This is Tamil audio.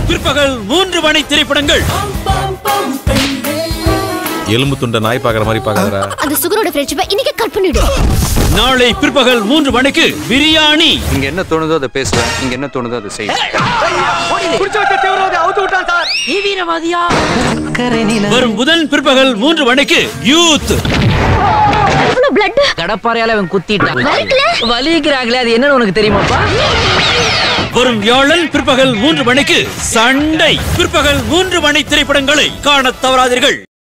பிற்பகல் மூன்று மணி திரைப்படங்கள் எலும்பு துண்ட நாய் பாக்குற மாதிரி பாக்காதடா அந்த சுகரோட ஃப்ரெண்ட்ஷிப்பை இன்னைக்கு கட் பண்ணிடு நாளை பிற்பகல் மூன்று மணிக்கு பிரியாணி இங்க என்ன தோணுதோ அதை பேசுவேன் இங்க என்ன தோணுதோ அதை செய்வேன் வரும் புதன் பிற்பகல் மூன்று மணிக்கு யூத் எவ்வளவு பிளட் கடப்பாறையால அவன் குத்திட்டான் வலிக்கல? வலிக்கிறாங்களே அது என்னன்னு உனக்கு தெரியுமாப்பா வரும் வியாழன் பிற்பகல் மூன்று மணிக்கு சண்டை பிற்பகல் மூன்று மணி திரைப்படங்களை காணத் தவறாதீர்கள்